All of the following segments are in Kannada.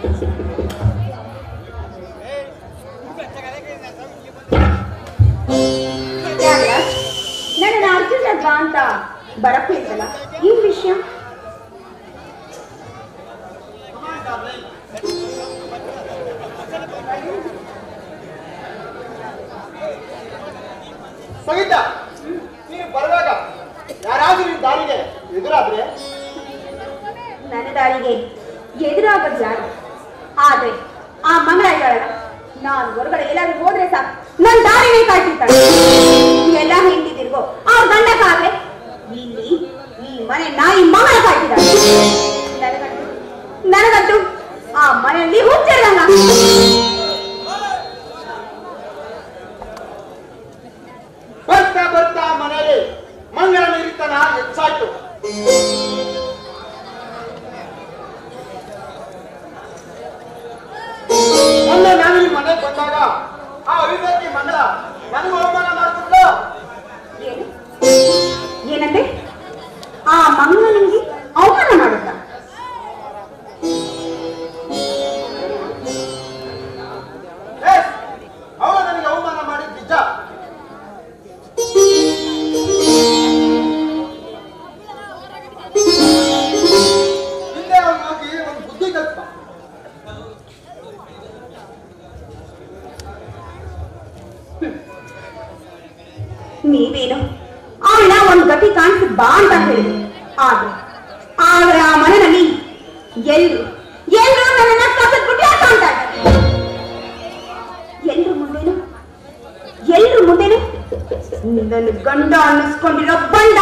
ತ್ಯಾಗರಾಜ್ ನನ್ನ ಅರ್ಜುನ ಬಾ ಅಂತ ಬರಕ್ಕೆ ಇದ್ದಲ್ಲ ಈ ವಿಷಯ ಸಂಗೀತ ನೀನು ಬರುವಾಗ ಯಾರಾದ್ರೂ ನಿನ್ ದಾರಿಗೆ ಎದುರಾದ್ರೆ ನನ್ನ ದಾರಿಗೆ ಎದುರಾಗೋದು ಯಾರು ಆದ್ರೆ ಆ ಮಂಗಳ ಇದ್ದಾಳಲ್ಲ ನಾನು ಹೊರಗಡೆ ಎಲ್ಲಾದ್ರೂ ಹೋದ್ರೆ ಸಾಕು ನನ್ನ ದಾರಿನೇ ಕಾಯ್ತಿರ್ತಾಳೆ ಎಲ್ಲ ಹೆಂಡಿದಿರ್ಗೋ ಅವ್ರ ಗಂಡ ಕಾದ್ರೆ ಇಲ್ಲಿ ಈ ಮನೆ ನಾಯಿ ಮಂಗಳ ಕಾಯ್ತಿದ್ದಾಳೆ ನನಗಂತೂ ನನಗಂತೂ ಆ ಮನೆಯಲ್ಲಿ ಹುಚ್ಚಿರ್ದಂಗ ಬರ್ತಾ ಬರ್ತಾ ಮನೆಯಲ್ಲಿ ಮಂಗಳ ನಿರಿತನ ಹೆಚ್ಚಾಯ್ತು ಮೊನ್ನೆ ನಾನು ಈ ಮನೆಗೆ ಬಂದಾಗ ಆ ಅವಿವೇಕಿ ಮಂಗಳ ನನಗೆ ಅವಮಾನ ಮಾಡ್ತಿದ್ಲು ಏನು ಏನಂತೆ ಆ ಮಂಗಳ ನಿಮ್ಗೆ ಅವಮಾನ ಮಾಡುತ್ತಾ ಏ, ಅವಳು ನನಗೆ ಅವಮಾನ ಮಾಡಿದ ನಿಜ ಹಿಂದೆ ಅವನು ಹೋಗಿ ಒಂದು ಬುದ್ಧಿ ಕಲ್ಪ ನೀವೇನು ಅವಳ ಒಂದು ಗತಿ ಕಾಣಿಸಿ ಬಾ ಅಂತ ಹೇಳಿ ಆದ್ರೆ ಆದ್ರೆ ಆ ಮನೆಯಲ್ಲಿ ಎಲ್ರು ಎಲ್ರು ನನ್ನನ್ನ ಕಸದ್ ಬಿಟ್ಟು ಯಾಕೆ ಅಂತ ಎಲ್ರು ಮುಂದೇನು ಎಲ್ರು ಮುಂದೇನು ನನ್ನ ಗಂಡ ಅನ್ನಿಸ್ಕೊಂಡಿರೋ ಬಂಡ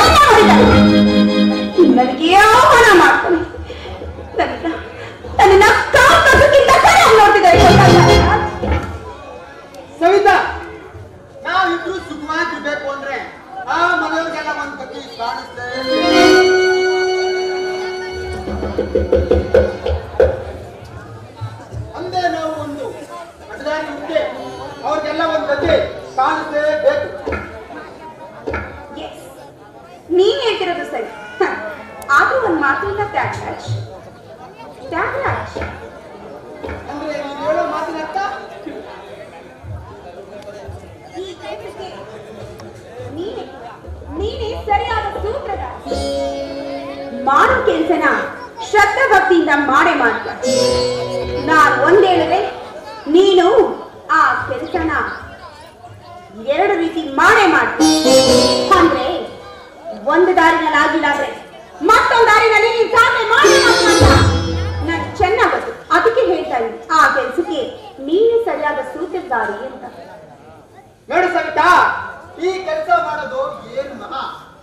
ನನಗೆ ಅವಮಾನ ಮಾಡ್ತಾನೆ ನನ್ನ ನನ್ನ ಕಾಲ್ ಕಸಕ್ಕಿಂತ ಸರಿಯಾಗಿ ನೋಡ್ತಿದ್ದಾರೆ ಗೊತ್ತಲ್ಲ? ಸವಿತಾ ನಾವಿಬ್ರು ಸುಖವಾಗಿರ್ಬೇಕು ಅಂದ್ರೆ ಆ ಮನೆಯವ್ರಿಗೆಲ್ಲ ಒಂದ್ ಗತಿ ಕಾಣಿಸ್ತೇ ಅಂದೇ ನಾವು ಒಂದು ಅಡ್ಡದಾರಿ ಮುಂದೆ ಅವ್ರಿಗೆಲ್ಲ ಒಂದ್ ಗತಿ ಕಾಣಿಸ್ತೇ ಬೇಕು Yes. ನೀನ್ ಹೇಳ್ತಿರೋದು ಸರಿ ಹ. ಆದ್ರೂ ಒಂದ್ ಮಾತಿಲ್ಲ ತ್ಯಾಗರಾಜ್ ತ್ಯಾಗರಾಜ್ ಅಂದ್ರೆ ನೀನ್ ಹೇಳೋ ಮಾತಿನ ಅರ್ಥ ಈ ಕೆಲಸಕ್ಕೆ ನೀನೆ ನೀನೇ ಸರಿಯಾದ ಸೂತ್ರದ ಮಾಡೋ ಕೆಲ್ಸನ ಶ್ರದ್ಧಾ ಭಕ್ತಿಯಿಂದ ಮಾಡೇ ಮಾಡ್ತ ನಾನು ಒಂದ್ ಹೇಳಿದ್ರೆ ನೀನು ಆ ಕೆಲಸನ ಎರಡು ರೀತಿ ಮಾಡೇ ಮಾಡ್ತೀನಿ ಅಂದ್ರೆ ಒಂದು ದಾರಿನಲ್ಲಿ ಆಗಿಲ್ಲ ಅಂದ್ರೆ ಮತ್ತೊಂದು ದಾರಿನಲ್ಲಿ ನೀನ್ ಸಾಧನೆ ಮಾಡಿ ನನ್ ಚೆನ್ನಾಗ್ ಗೊತ್ತು ಅದಕ್ಕೆ ಹೇಳ್ತಾ ಇದ್ದೀನಿ ಆ ಕೆಲ್ಸಕ್ಕೆ ನೀನೇ ಸರಿಯಾದ ಸೂತ್ರಧಾರಿ ಅಂತ ನೋಡು ಸವಿತಾ ಈ ಕೆಲಸ ಮಾಡೋದು ಏನು ಮಹಾ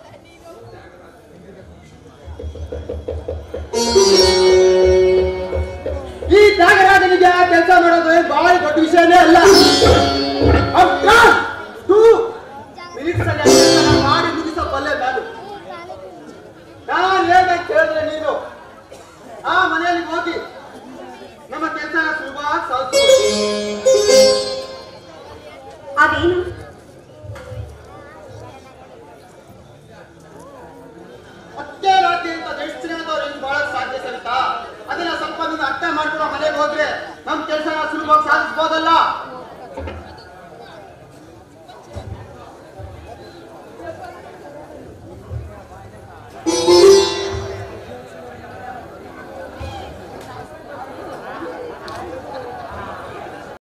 ಈ ತ್ಯಾಗರಾಜನಿಗೆ ಕೆಲಸ ಮಾಡೋದು ಏನ್ ಬಹಳ ದೊಡ್ಡ ವಿಷಯನೇ ಅಲ್ಲ ಅಕ್ಕ, ತೂ, minutes ಅಲ್ಲಿ ಆ ಕೆಲ್ಸನ ಮಾಡಿ ಮುಗಿಸೋ ಬಲ್ಲೆ ನಾನು ನಾನು ಹೇಳ್ದಂಗೆ ಕೇಳಿದ್ರೆ ನೀನು ಆ ಮನೆಯಲ್ಲಿ ಹೋಗಿ ನಮ್ಮ ಕೆಲಸನ ಸುಲಭವಾಗಿ ಸಾಧಿಸ್ಬೋದು ಅದೇನು ಅಷ್ಟೇ ರಾತ್ರಿ ಅಂತ ಎಷ್ಟು ದಿನದವ್ರು ಹೆಂಗ್ ಬಾಳಕ್ ಸಾಧ್ಯ ಸರಿತಾ ಅದನ್ನ ಸ್ವಲ್ಪ ನೀನು ಅರ್ಥ ಮಾಡ್ಕೊಂಡು ಮನೆಗೆ ಹೋದ್ರೆ ನಮ್ ಕೆಲಸ ಸುಲಭವಾಗಿ ಸಾಧಿಸ್ಬೋದಲ್ಲ